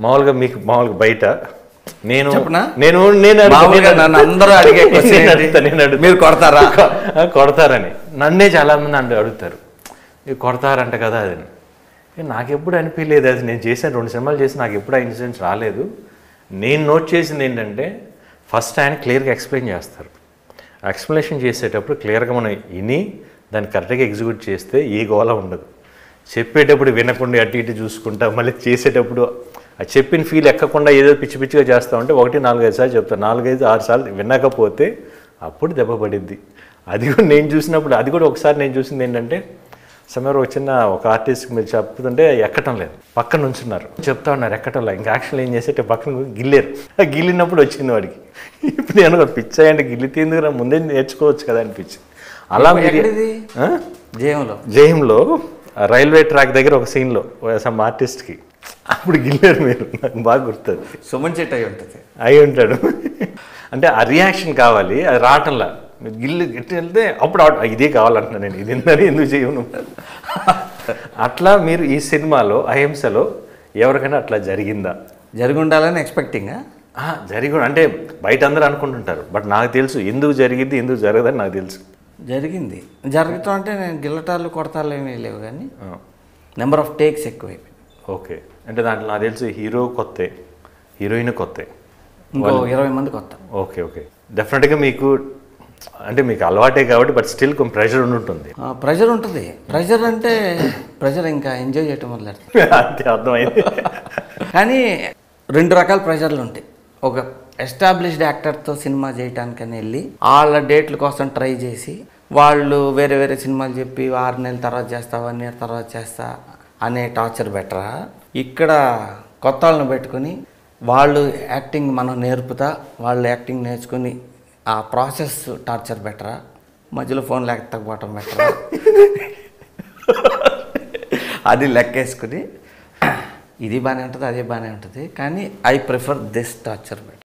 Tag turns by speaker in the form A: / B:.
A: మామూలుగా మీకు మామూలుగా బయట నేను
B: చెప్పనా?
A: నేను నేను అడుగుతా,
B: మామూలుగా
A: నేను
B: నన్ను అందరూ అడిగే question
A: నేను
B: ఏంటి?
A: అడుగుతా, నేను అడుగుతా.
B: మీరు కొడతారా?
A: ఆ, కొడతారని నన్నే చాలా మంది అంటే అడుగుతారు "ఇది కొడతారంట కదా అది ఏ, నాకు ఎప్పుడు అనిపించలేదు అది నేను చేశాను రెండు సినిమాలు చేసి నాకు ఎప్పుడు ఆ ఇన్సిడెంట్స్ రాలేదు నేను నోట్ చేసింది ఏంటంటే ఫస్ట్ ఆయన క్లియర్గా ఎక్స్ప్లెయిన్ చేస్తారు ఎక్స్ప్లెనేషన్ చేసేటప్పుడు క్లియర్గా మనం విని దాన్ని కరెక్ట్గా ఎగ్జిక్యూట్ చేస్తే ఏ గోల ఉండదు చెప్పేటప్పుడు వినకుండా అటు ఇటు చూసుకుంటా మళ్ళీ చేసేటప్పుడు ఆ చెప్పిన ఫీల్ ఎక్కకుండా ఏదో పిచ్చి పిచ్చిగా చేస్తా ఉంటే ఒకటి నాలుగైదు సార్లు చెప్తాను నాలుగైదు ఆరు సార్లు వినకపోతే అప్పుడు దెబ్బ పడిద్ది అది కూడా నేను చూసినప్పుడు అది కూడా ఒకసారి నేను చూసింది ఏంటంటే సమయం ఒక చిన్న ఒక ఆర్టిస్ట్ మీరు చెప్తుంటే ఎక్కటం లేదు పక్కన నుంచున్నారు చెప్తా ఉన్నారు ఎక్కటం లేదు ఇంకా యాక్షన్ ఏం చేసేటే పక్కన గిల్లేరు ఆ గిల్లినప్పుడు వచ్చింది వాడికి ఇప్పుడు నేను ఒక పిచ్చా అంటే గిల్లితే ఎందుకు రా? ముందే నేర్చుకోవచ్చు కదా అనిపించింది అలా మీరు
B: ఎక్కడిది
A: ఆ?
B: జయంలో
A: జయంలో ఆ రైల్వే ట్రాక్ దగ్గర ఒక సీన్లో సమ్ ఆర్టిస్ట్కి అప్పుడు గిల్లారు మీరు నాకు బాగా గుర్తుంది
B: సుమన్ చెట్టు అయి ఉంటుంది
A: అయి ఉంటాడు అంటే ఆ రియాక్షన్ కావాలి అది రావటంలా మీరు గిల్లు గట్టి వెళ్తే అప్పుడు ఆడ- ఇదే కావాలంటున్నా నేను ఇది ఎందుకు ఎందుకు చేయను అట్లా మీరు ఈ సినిమాలో అహింసలో ఎవరికైనా అట్లా జరిగిందా
B: జరిగి ఉండాలని ఎక్స్పెక్టింగ్
A: ఆ, జరిగి కూడా- అంటే బయట అందరూ అనుకుంటుంటారు బట్ నాకు తెలుసు ఎందుకు జరిగింది ఎందుకు జరగదని నాకు తెలుసు
B: జరిగింది జరుగుతాం అంటే నేను గిల్లటాలు కొడతాలు ఏమీ లేవు కానీ నెంబర్ ఆఫ్ టేక్స్ ఎక్కువైపోయింది
A: ఓకే అంటే దాంట్లో నాకు తెలుసు హీరో కొత్తే హీరోయిన్ కొత్తే
B: ఇంకో ఇరవై మంది కొత్త
A: ఓకే ఓకే డెఫినెట్గా మీకు అంటే మీకు అలవాటే కాబట్టి బట్ స్టిల్ కొంచెం ప్రెషర్ ఉండుంటుంది
B: ప్రెషర్ ఉంటుంది ప్రెషర్ అంటే ప్రెషర్ ఇంకా ఎంజాయ్ చేయటం మొదలెడతాం
A: అంతే అర్థమైంది
B: కానీ రెండు రకాల ప్రెషర్లు ఉంటాయి ఒక ఎస్టాబ్లిష్డ్ యాక్టర్తో సినిమా చేయటానికని వెళ్ళి వాళ్ళ డేట్ల కోసం ట్రై చేసి వాళ్ళు వేరే వేరే సినిమాలు చెప్పి ఆరు నెలల తర్వాత చేస్తా వన్ ఇయర్ తర్వాత చేస్తా అనే టార్చర్ బెటరా ఇక్కడ కొత్త వాళ్ళని పెట్టుకుని వాళ్ళు యాక్టింగ్ మనం నేర్పుతా వాళ్ళు యాక్టింగ్ నేర్చుకుని ఆ ప్రాసెస్ టార్చర్ బెటరా మధ్యలో ఫోన్ లేకపోవటం బెటరా అది లెక్కేసుకుని ఇది బాగానే ఉంటుంది అదే బాగానే ఉంటుంది కానీ I prefer this torture better